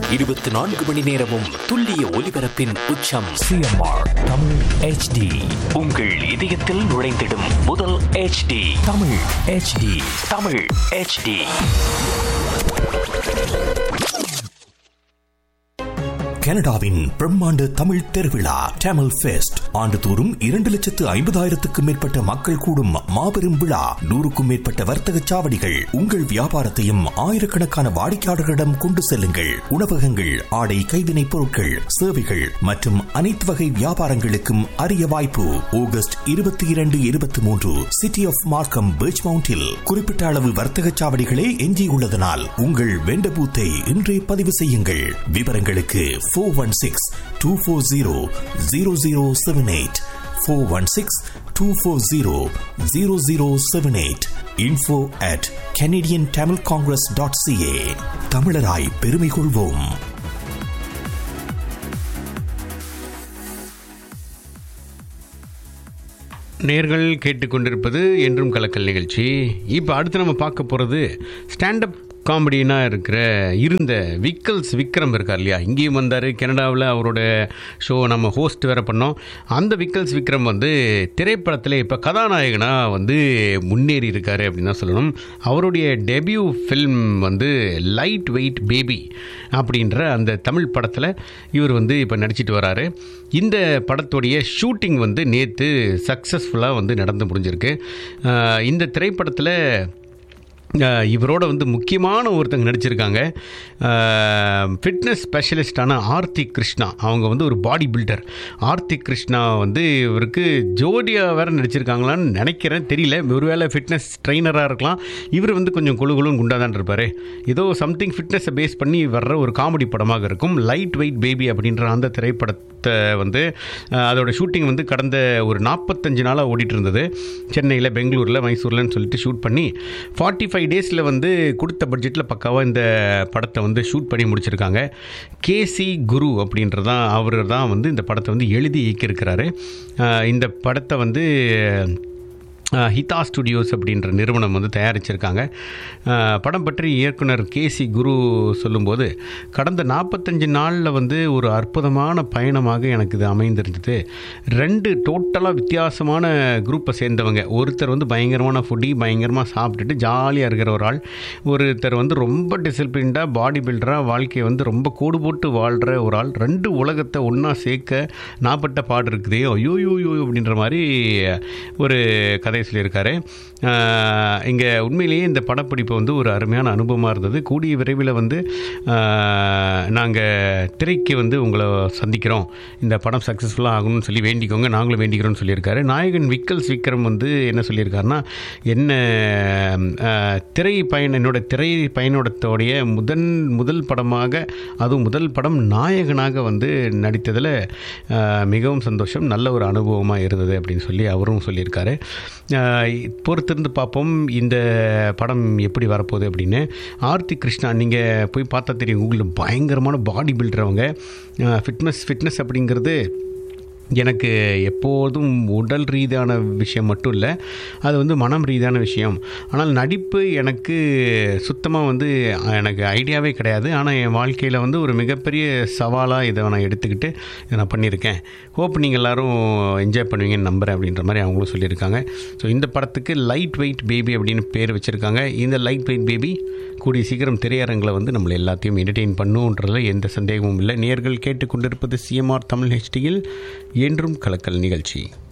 இருபத்தி நான்கு மணி நேரமும் துல்லிய ஒலிபரப்பின் உச்சம் சிஎம்ஆர் தமிழ் ஹெச்டி உங்கள் இதயத்தில் நுழைந்திடும் முதல் HD Tamil HD Tamil HD கனடாவின் பிரம்மாண்ட தமிழ் திருவிழா டேமல் ஃபெஸ்ட் ஆண்டுதோறும் இரண்டு லட்சத்து ஐம்பதாயிரத்துக்கும் மேற்பட்ட மக்கள் கூடும் மாபெரும் விழா நூறுக்கும் மேற்பட்ட வர்த்தக சாவடிகள் உங்கள் வியாபாரத்தையும் ஆயிரக்கணக்கான வாடிக்கையாளர்களிடம் கொண்டு செல்லுங்கள் உணவகங்கள் ஆடை கைவினைப் பொருட்கள் சேவைகள் மற்றும் அனைத்து வகை வியாபாரங்களுக்கும் அரிய வாய்ப்பு ஆகஸ்ட் இருபத்தி இரண்டு இருபத்தி மூன்று சிட்டி ஆஃப் மார்க்கம் பீச் மவுண்டில் குறிப்பிட்ட அளவு வர்த்தக சாவடிகளே எஞ்சியுள்ளதனால் உங்கள் வெண்ட பூத்தை இன்றே பதிவு செய்யுங்கள் விவரங்களுக்கு four one six two four zero zero zero seven eight four one six two four zero zero zero seven eight info at Canadian Tamil Congress dot CA தமிழராய் பெருமை கொள்வோம் நேர்கள் கேட்டுக்கொண்டிருப்பது என்றும் கலக்கல் நிகழ்ச்சி இப்போ அடுத்து நம்ம பார்க்க போகிறது ஸ்டாண்டப் காமெடினா இருக்கிற இருந்த விக்கல்ஸ் விக்ரம் இருக்கார் இல்லையா இங்கேயும் வந்தார் கனடாவில் அவரோட ஷோ நம்ம ஹோஸ்ட் வேற பண்ணோம் அந்த விக்கல்ஸ் விக்ரம் வந்து திரைப்படத்தில் இப்போ கதாநாயகனாக வந்து முன்னேறி இருக்காரு அப்படின்னு தான் சொல்லணும் அவருடைய டெபியூ ஃபில்ம் வந்து லைட் வெயிட் பேபி அப்படின்ற அந்த தமிழ் படத்தில் இவர் வந்து இப்போ நடிச்சிட்டு வராரு இந்த படத்துடைய ஷூட்டிங் வந்து நேற்று சக்ஸஸ்ஃபுல்லாக வந்து நடந்து முடிஞ்சிருக்கு அஹ் இந்த திரைப்படத்தில் அஹ் இவரோட வந்து முக்கியமான ஒருத்தங்க நடிச்சிருக்காங்க ஃபிட்னஸ் ஸ்பெஷலிஸ்டான ஆர்த்தி கிருஷ்ணா அவங்க வந்து ஒரு பாடி பில்டர் ஆர்த்தி கிருஷ்ணா வந்து இவருக்கு ஜோடியாக வேற நடிச்சிருக்காங்களான்னு நினைக்கிறேன் தெரியல ஒருவேளை ஃபிட்னஸ் ட்ரைனராக இருக்கலாம் இவர் வந்து கொஞ்சம் குழு குழுன்னு குண்டாக தான் இருப்பார் ஏதோ சம்திங் ஃபிட்னஸை பேஸ் பண்ணி வர்ற ஒரு காமெடி படமாக இருக்கும் லைட் வெயிட் பேபி அப்படின்ற அந்த திரைப்படத்தை வந்து அஹ் அதோட ஷூட்டிங் வந்து கடந்த ஒரு நாற்பத்தஞ்சு நாளாக ஓடிட்டு இருந்தது சென்னையில் பெங்களூரில் மைசூர்லன்னு சொல்லிட்டு ஷூட் பண்ணி ஃபார்ட்டி ஃபைவ் டேஸில் வந்து கொடுத்த பட்ஜெட்டில் பக்காவாக இந்த படத்தை வந்து ஷூட் பண்ணி முடிச்சிருக்காங்க கேசி குரு அப்படின்றதான் அவர் தான் வந்து இந்த படத்தை வந்து எழுதி இயக்கியிருக்கிறாரு அஹ் இந்த படத்தை வந்து அஹ், ஹிதா ஸ்டுடியோஸ் அப்படின்ற நிறுவனம் வந்து தயாரிச்சிருக்காங்க அஹ், படம் பற்றி இயக்குனர் கேசி குரு சொல்லும்போது கடந்த நாற்பத்தஞ்சு நாளில் வந்து ஒரு அற்புதமான பயணமாக எனக்கு இது அமைந்திருந்தது ரெண்டு டோட்டலாக வித்தியாசமான குரூப்பை சேர்ந்தவங்க ஒருத்தர் வந்து பயங்கரமான ஃபுட்டி பயங்கரமாக சாப்பிட்டுட்டு ஜாலியாக இருக்கிற ஒரு ஆள் ஒருத்தர் வந்து ரொம்ப டிசிப்ளின்டாக பாடி பில்டராக வாழ்க்கையை வந்து ரொம்ப கோடு போட்டு வாழ்கிற ஒரு ஆள் ரெண்டு உலகத்தை ஒன்றா சேர்க்க நாப்பட்ட பாடு இருக்குதே ஐயோ யோ யோ அப்படின்ற மாதிரி ஒரு கதை சொல்லியிருக்காரு இங்கே உண்மையிலேயே இந்த படப்பிடிப்பு வந்து ஒரு அருமையான அனுபவமாக இருந்தது கூடிய விரைவில் வந்து நாங்கள் திரைக்கு வந்து உங்களை சந்திக்கிறோம் இந்த படம் சக்ஸஸ்ஃபுல்லாக ஆகணும்னு சொல்லி வேண்டிக்கோங்க நாங்களும் வேண்டிக்கிறோம்னு சொல்லியிருக்காரு நாயகன் விக்கல்ஸ் விக்ரம் வந்து என்ன சொல்லியிருக்காருன்னா என்ன அஹ், திரை பயண என்னோட திரை பயணத்தோடைய முதன் முதல் படமாக அதுவும் முதல் படம் நாயகனாக வந்து நடித்ததில் அஹ், மிகவும் சந்தோஷம் நல்ல ஒரு அனுபவமாக இருந்தது அப்படின்னு சொல்லி அவரும் சொல்லியிருக்காரு அஹ், பொறுத்திருந்து பார்ப்போம் இந்த படம் எப்படி வரப்போகுது அப்படின்னு ஆர்த்தி கிருஷ்ணா நீங்கள் போய் பார்த்தா தெரியும் கூகுளில் பயங்கரமான பாடி பில்டர் அவங்க ஃபிட்னஸ் ஃபிட்னஸ் அப்படிங்கிறது எனக்கு எப்போதும் உடல் ரீதியான விஷயம் மட்டும் இல்லை அது வந்து மனம் ரீதியான விஷயம் ஆனால் நடிப்பு எனக்கு சுத்தமாக வந்து எனக்கு ஐடியாவே கிடையாது ஆனால் என் வாழ்க்கையில் வந்து ஒரு மிகப்பெரிய சவாலாக இதை நான் எடுத்துக்கிட்டு இதை நான் பண்ணியிருக்கேன் ஹோப் நீங்கள் எல்லோரும் என்ஜாய் பண்ணுவீங்கன்னு நம்புகிறேன் அப்படின்ற மாதிரி அவங்களும் சொல்லியிருக்காங்க ஸோ இந்த படத்துக்கு லைட் வெயிட் பேபி அப்படின்னு பேர் வச்சுருக்காங்க இந்த லைட் வெயிட் பேபி கூடிய சீக்கிரம் திரையரங்கில் வந்து நம்மளை எல்லாத்தையும் என்டர்டெயின் பண்ணுன்றதுல எந்த சந்தேகமும் இல்லை நேர்கள் கேட்டுக்கொண்டிருப்பது சிஎம்ஆர் தமிழ் ஹெச்டியில் என்றும் கலக்கல் நிகழ்ச்சி